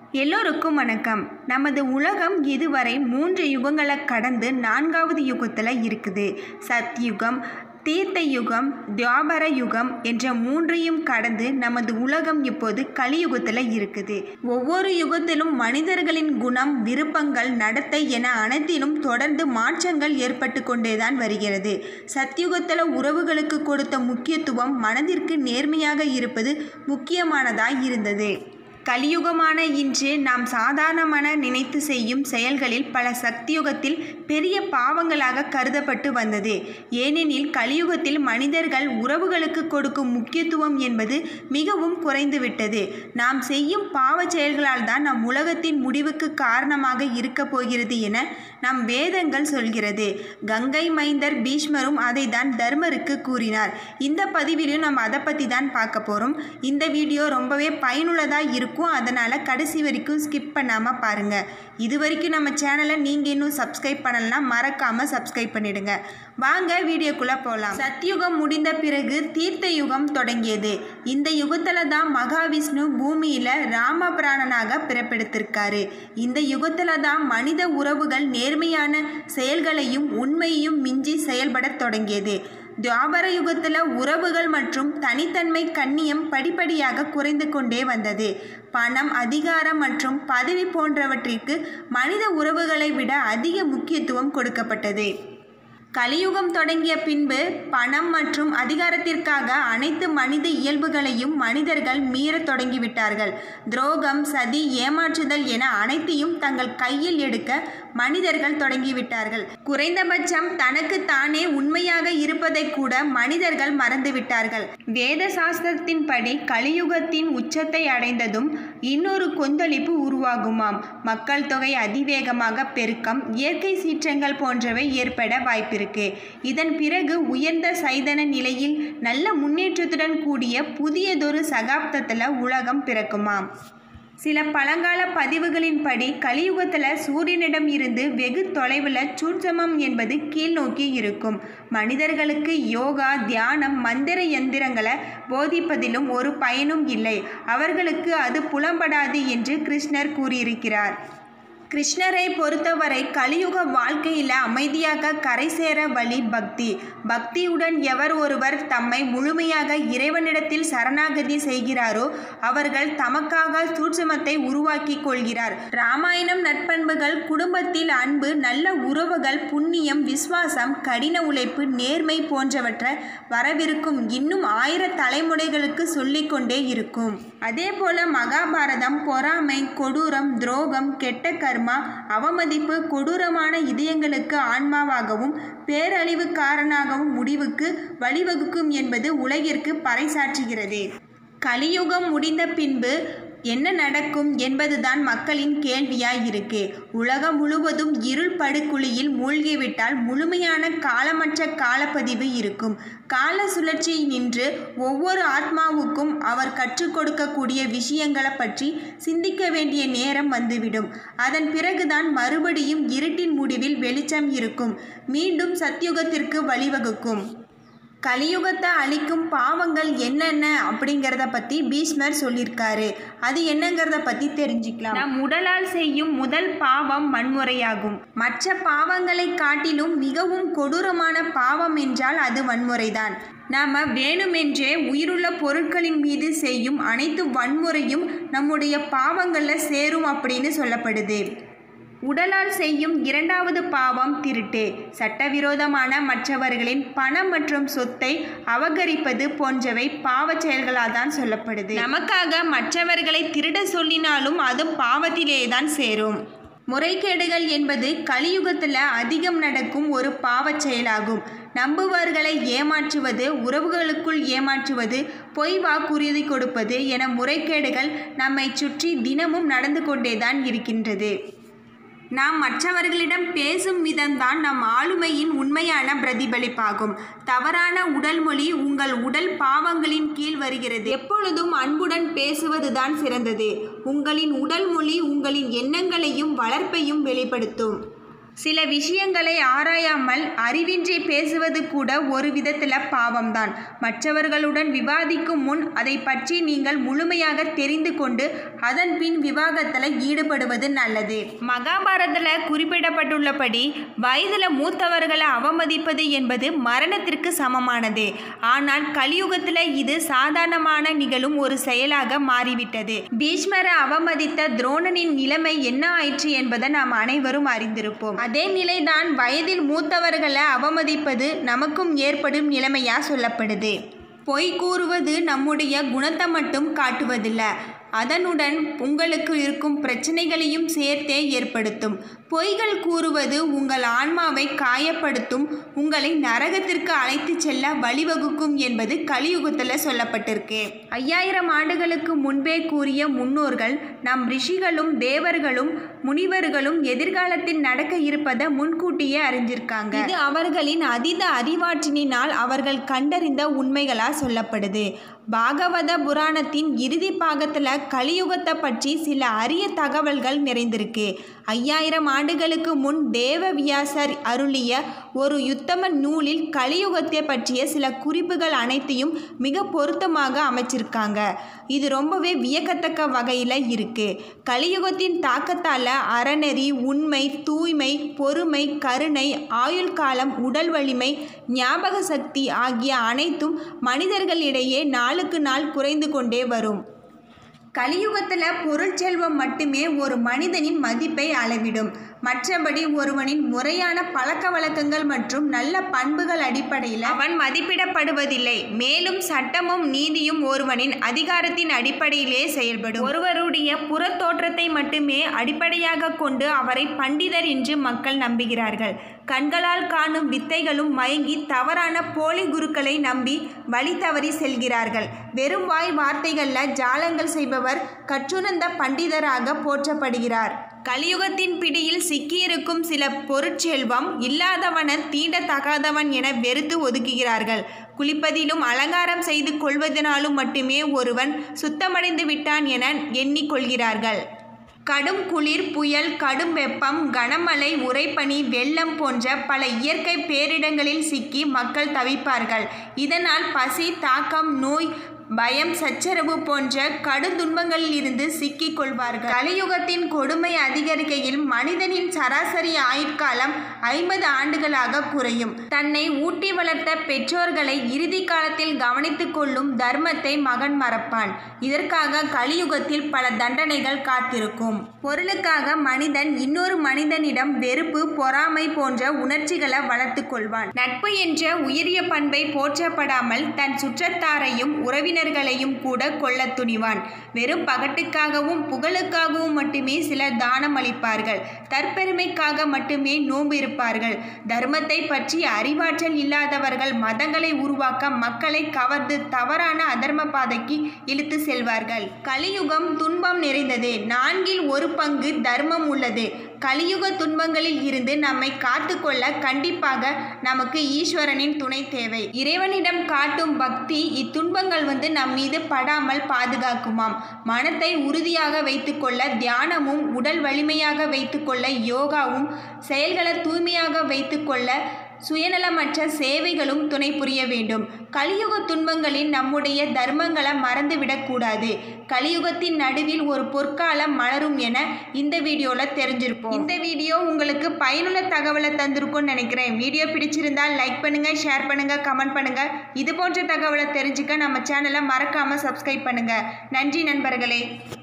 எல்லோருக்கும் வணக்கம் நமது உலகம் இதுவரை மூன்று யுகங்களை கடந்து நான்காவது யுகத்தில் இருக்குது சத்யுகம் தீர்த்த யுகம் துவாபர யுகம் என்ற மூன்றையும் கடந்து நமது உலகம் இப்போது கலியுகத்தில் இருக்குது ஒவ்வொரு யுகத்திலும் மனிதர்களின் குணம் விருப்பங்கள் நடத்தை என அனைத்திலும் தொடர்ந்து மாற்றங்கள் ஏற்பட்டு கொண்டேதான் வருகிறது சத்யுகத்தில் உறவுகளுக்கு கொடுத்த முக்கியத்துவம் மனதிற்கு நேர்மையாக இருப்பது முக்கியமானதாய் இருந்தது கலியுகமான இன்று நாம் சாதாரணமான நினைத்து செய்யும் செயல்களில் பல சக்தியுகத்தில் பெரிய பாவங்களாக கருதப்பட்டு வந்தது ஏனெனில் கலியுகத்தில் மனிதர்கள் உறவுகளுக்கு கொடுக்கும் முக்கியத்துவம் என்பது மிகவும் குறைந்துவிட்டது நாம் செய்யும் பாவ செயல்களால் தான் நம் உலகத்தின் முடிவுக்கு காரணமாக இருக்கப் போகிறது என நம் வேதங்கள் சொல்கிறது கங்கை மைந்தர் பீஷ்மரும் அதை தான் தர்மருக்கு கூறினார் இந்த பதிவிலும் நம்ம அதை பற்றி தான் பார்க்க போகிறோம் இந்த வீடியோ ரொம்பவே பயனுள்ளதாக இருக்கும் அதனால் கடைசி வரைக்கும் ஸ்கிப் பண்ணாமல் பாருங்கள் இது வரைக்கும் நம்ம சேனலை நீங்கள் இன்னும் சப்ஸ்கிரைப் பண்ணலன்னா மறக்காமல் சப்ஸ்கிரைப் பண்ணிடுங்க வாங்க வீடியோக்குள்ளே போகலாம் சத்யுகம் முடிந்த பிறகு தீர்த்த யுகம் தொடங்கியது இந்த யுகத்தில் தான் மகாவிஷ்ணு பூமியில் ராமபிராணனாக பிறப்பெடுத்திருக்காரு இந்த யுகத்தில் தான் மனித உறவுகள் நேர்மையான செயல்களையும் உண்மையையும் மிஞ்சி செயல்படத் தொடங்கியது துவாபர யுகத்தில் உறவுகள் மற்றும் தனித்தன்மை கண்ணியம் படிப்படியாக குறைந்து கொண்டே வந்தது பணம் அதிகாரம் மற்றும் பதவி போன்றவற்றிற்கு மனித உறவுகளை விட அதிக முக்கியத்துவம் கொடுக்கப்பட்டது கலியுகம் தொடங்கிய பின்பு பணம் மற்றும் அதிகாரத்திற்காக அனைத்து மனித இயல்புகளையும் மனிதர்கள் மீறத் தொடங்கிவிட்டார்கள் துரோகம் சதி ஏமாற்றுதல் என அனைத்தையும் தங்கள் கையில் எடுக்க மனிதர்கள் தொடங்கிவிட்டார்கள் குறைந்தபட்சம் தனக்கு தானே உண்மையாக இருப்பதை கூட மனிதர்கள் மறந்துவிட்டார்கள் வேத சாஸ்திரத்தின்படி கலியுகத்தின் உச்சத்தை அடைந்ததும் இன்னொரு கொந்தளிப்பு உருவாகுமாம் மக்கள் தொகை அதிவேகமாக பெருக்கம் இயற்கை சீற்றங்கள் போன்றவை ஏற்பட வாய்ப்பிருக்கு இதன் பிறகு உயர்ந்த சைதன நிலையில் நல்ல முன்னேற்றத்துடன் கூடிய புதியதொரு சகாப்தத்தில் உலகம் பிறக்குமாம் சில பழங்கால பதிவுகளின்படி கலியுகத்தில் சூரியனிடம் இருந்து வெகு தொலைவில் சூட்சமம் என்பது கீழ்நோக்கி இருக்கும் மனிதர்களுக்கு யோகா தியானம் மந்திர எந்திரங்களை போதிப்பதிலும் ஒரு பயனும் இல்லை அவர்களுக்கு அது புலம்படாது என்று கிருஷ்ணர் கூறியிருக்கிறார் கிருஷ்ணரை பொறுத்தவரை கலியுக வாழ்க்கையில் அமைதியாக கரை சேர வழி பக்தி பக்தியுடன் எவர் ஒருவர் தம்மை முழுமையாக இறைவனிடத்தில் சரணாகதி செய்கிறாரோ அவர்கள் தமக்காக சூட்சமத்தை உருவாக்கி கொள்கிறார் ராமாயணம் நட்பண்புகள் குடும்பத்தில் அன்பு நல்ல உறவுகள் புண்ணியம் விசுவாசம் கடின உழைப்பு நேர்மை போன்றவற்றை வரவிருக்கும் இன்னும் ஆயிர தலைமுறைகளுக்கு சொல்லிக்கொண்டே இருக்கும் அதே போல மகாபாரதம் பொறாமை கொடூரம் துரோகம் கெட்ட கர்மா அவமதிப்பு கொடூரமான இதயங்களுக்கு ஆன்மாவாகவும் பேரழிவுக்காரனாகவும் முடிவுக்கு வழிவகுக்கும் என்பது உலகிற்கு பறைசாற்றுகிறது கலியுகம் முடிந்த பின்பு என்ன நடக்கும் என்பதுதான் மக்களின் கேள்வியாய் இருக்கு உலகம் முழுவதும் இருள் படுகுழியில் மூழ்கிவிட்டால் முழுமையான காலமற்ற காலப்பதிவு இருக்கும் கால சுழற்சி நின்று ஒவ்வொரு ஆத்மாவுக்கும் அவர் கற்றுக் கொடுக்கக்கூடிய விஷயங்களை பற்றி சிந்திக்க வேண்டிய நேரம் வந்துவிடும் அதன் பிறகுதான் மறுபடியும் இருட்டின் முடிவில் வெளிச்சம் இருக்கும் மீண்டும் சத்யுகத்திற்கு வழிவகுக்கும் கலியுகத்தை அழிக்கும் பாவங்கள் என்னென்ன அப்படிங்கிறத பற்றி பீஷ்மர் சொல்லியிருக்காரு அது என்னங்கிறத பற்றி தெரிஞ்சுக்கலாம் நம் உடலால் செய்யும் முதல் பாவம் வன்முறையாகும் மற்ற பாவங்களை காட்டிலும் மிகவும் கொடூரமான பாவம் என்றால் அது வன்முறைதான் நாம் வேணுமென்றே உயிருள்ள பொருட்களின் மீது செய்யும் அனைத்து வன்முறையும் நம்முடைய பாவங்களில் சேரும் அப்படின்னு சொல்லப்படுது உடலால் செய்யும் இரண்டாவது பாவம் திருட்டு சட்டவிரோதமான மற்றவர்களின் பணம் மற்றும் சொத்தை அபகரிப்பது போன்றவை பாவச் செயல்களால் தான் சொல்லப்படுது நமக்காக மற்றவர்களை திருட சொல்லினாலும் அது பாவத்திலே தான் சேரும் முறைகேடுகள் என்பது கலியுகத்தில் அதிகம் நடக்கும் ஒரு பாவச் செயலாகும் நம்புவர்களை ஏமாற்றுவது உறவுகளுக்குள் ஏமாற்றுவது பொய் வாக்குறுதி கொடுப்பது என முறைகேடுகள் நம்மை சுற்றி தினமும் நடந்து கொண்டேதான் இருக்கின்றது நாம் மற்றவர்களிடம் பேசும் விதம்தான் நம் ஆளுமையின் உண்மையான பிரதிபலிப்பாகும் தவறான உடல் மொழி உங்கள் உடல் பாவங்களின் கீழ் வருகிறது எப்பொழுதும் அன்புடன் பேசுவதுதான் சிறந்தது உங்களின் உடல் மொழி உங்களின் எண்ணங்களையும் வளர்ப்பையும் வெளிப்படுத்தும் சில விஷயங்களை ஆராயாமல் அறிவின்றி பேசுவது கூட ஒரு விதத்தில் பாவம்தான் மற்றவர்களுடன் விவாதிக்கும் முன் அதை பற்றி நீங்கள் முழுமையாக தெரிந்து கொண்டு அதன் பின் விவாகத்தில் ஈடுபடுவது நல்லது மகாபாரதத்தில் குறிப்பிடப்பட்டுள்ளபடி வயதில் மூத்தவர்களை அவமதிப்பது என்பது மரணத்திற்கு சமமானது ஆனால் கலியுகத்தில் இது சாதாரணமான நிகழும் ஒரு செயலாக மாறிவிட்டது பீஷ்மரை அவமதித்த துரோணனின் நிலைமை என்ன ஆயிற்று என்பதை நாம் அனைவரும் அறிந்திருப்போம் அதே நிலைதான் வயதில் மூத்தவர்களை அவமதிப்பது நமக்கும் ஏற்படும் நிலைமையா சொல்லப்படுது பொய் கூறுவது நம்முடைய குணத்தை மட்டும் காட்டுவதில்லை அதனுடன் உங்களுக்கு இருக்கும் பிரச்சனைகளையும் சேர்த்தே ஏற்படுத்தும் பொய்கள் கூறுவது உங்கள் ஆன்மாவை காயப்படுத்தும் உங்களை நரகத்திற்கு அழைத்து செல்ல வழிவகுக்கும் என்பது கலியுகத்தில் சொல்லப்பட்டிருக்கு ஐயாயிரம் ஆண்டுகளுக்கு முன்பே கூறிய முன்னோர்கள் நம் ரிஷிகளும் தேவர்களும் முனிவர்களும் எதிர்காலத்தில் நடக்க இருப்பதை முன்கூட்டியே அறிஞ்சிருக்காங்க இது அவர்களின் அதீத அறிவாற்றினால் அவர்கள் கண்டறிந்த உண்மைகளா சொல்லப்படுது பாகவத புராணத்தின் இறுதி பாகத்தில் கலியுகத்தை பற்றி சில அரிய தகவல்கள் நிறைந்திருக்கு ஐயாயிரம் ஆண்டுகளுக்கு முன் தேவவியாசர் அருளிய ஒரு யுத்தம நூலில் கலியுகத்தை பற்றிய சில குறிப்புகள் அனைத்தையும் மிக பொருத்தமாக அமைச்சிருக்காங்க இது ரொம்பவே வியக்கத்தக்க வகையில் இருக்கு கலியுகத்தின் தாக்கத்தால் அறநெறி உண்மை தூய்மை பொறுமை கருணை ஆயுள் காலம் உடல் வலிமை ஞாபக சக்தி ஆகிய அனைத்தும் மனிதர்களிடையே நாளுக்கு நாள் குறைந்து கொண்டே வரும் கலியுகத்தில் பொருள் செல்வம் மட்டுமே ஒரு மனிதனின் மதிப்பை அளவிடும் மற்றபடி ஒருவனின் முறையான பழக்க வழக்கங்கள் மற்றும் நல்ல பண்புகள் அடிப்படையில் அவன் மதிப்பிடப்படுவதில்லை மேலும் சட்டமும் நீதியும் ஒருவனின் அதிகாரத்தின் அடிப்படையிலே செயல்படும் ஒருவருடைய புற தோற்றத்தை மட்டுமே அடிப்படையாக கொண்டு அவரை பண்டிதர் என்று மக்கள் நம்புகிறார்கள் கண்களால் காணும் வித்தைகளும் மயங்கி தவறான போலி குருக்களை நம்பி வழி தவறி செல்கிறார்கள் வெறும் வாய் வார்த்தைகளில் ஜாலங்கள் செய்பவர் கற்றுணர்ந்த பண்டிதராக போற்றப்படுகிறார் கலியுகத்தின் பிடியில் சிக்கியிருக்கும் சில பொருட்செல்வம் இல்லாதவன தீண்டத்தகாதவன் என வெறுத்து ஒதுக்குகிறார்கள் குளிப்பதிலும் அலங்காரம் செய்து கொள்வதனாலும் மட்டுமே ஒருவன் சுத்தமடைந்து விட்டான் என எண்ணிக்கொள்கிறார்கள் கடும் குளிர் புயல் கடும் வெப்பம் கனமழை உறைபனி வெள்ளம் போன்ற பல இயற்கை பேரிடங்களில் சிக்கி மக்கள் தவிப்பார்கள் இதனால் பசி தாக்கம் நோய் பயம் சச்சரவு போன்ற கடும் துன்பங்களில் இருந்து சிக்கிக் கொள்வார்கள் கலியுகத்தின் கொடுமை அதிகரிக்கையில் மனிதனின் சராசரி ஆயுட்காலம் ஐம்பது ஆண்டுகளாக குறையும் தன்னை ஊட்டி வளர்த்த பெற்றோர்களை இறுதி காலத்தில் கவனித்துக் கொள்ளும் தர்மத்தை மகன் மறப்பான் இதற்காக கலியுகத்தில் பல தண்டனைகள் காத்திருக்கும் பொருளுக்காக மனிதன் இன்னொரு மனிதனிடம் வெறுப்பு பொறாமை போன்ற உணர்ச்சிகளை வளர்த்து கொள்வான் நட்பு என்ற உயரிய பண்பை போற்றப்படாமல் தன் சுற்றத்தாரையும் உறவினர்களையும் கூட கொல்லத் துணிவான் வெறும் பகட்டுக்காகவும் புகழுக்காகவும் மட்டுமே சிலர் தானம் அளிப்பார்கள் தற்பெருமைக்காக மட்டுமே நோன்பு இருப்பார்கள் தர்மத்தை பற்றி அறிவாற்றல் இல்லாதவர்கள் மதங்களை உருவாக்க மக்களை கவர்ந்து தவறான அதர்ம பாதைக்கு இழுத்து செல்வார்கள் கலியுகம் துன்பம் நிறைந்தது நான்கில் ஒரு பங்கு தர்மம் உள்ளது கலியுக துன்பங்களில் இருந்து நம்மை காத்துக்கொள்ள கண்டிப்பாக நமக்கு ஈஸ்வரனின் துணை தேவை இறைவனிடம் காட்டும் பக்தி இத்துன்பங்கள் வந்து நம் மீது படாமல் பாதுகாக்குமாம் மனத்தை உறுதியாக வைத்துக்கொள்ள தியானமும் உடல் வலிமையாக வைத்துக்கொள்ள யோகாவும் செயல்களை தூய்மையாக வைத்துக்கொள்ள சுயநலமற்ற சேவைகளும் துணை புரிய வேண்டும் கலியுக துன்பங்களில் நம்முடைய தர்மங்களை மறந்துவிடக்கூடாது கலியுகத்தின் நடுவில் ஒரு பொற்காலம் மலரும் என இந்த வீடியோவில் தெரிஞ்சிருப்போம் இந்த வீடியோ உங்களுக்கு பயனுள்ள தகவலை தந்திருக்கும்னு நினைக்கிறேன் வீடியோ பிடிச்சிருந்தால் லைக் பண்ணுங்கள் ஷேர் பண்ணுங்கள் கமெண்ட் பண்ணுங்கள் இது போன்ற தகவலை தெரிஞ்சுக்க நம்ம சேனலை மறக்காமல் சப்ஸ்கிரைப் பண்ணுங்கள் நன்றி நண்பர்களே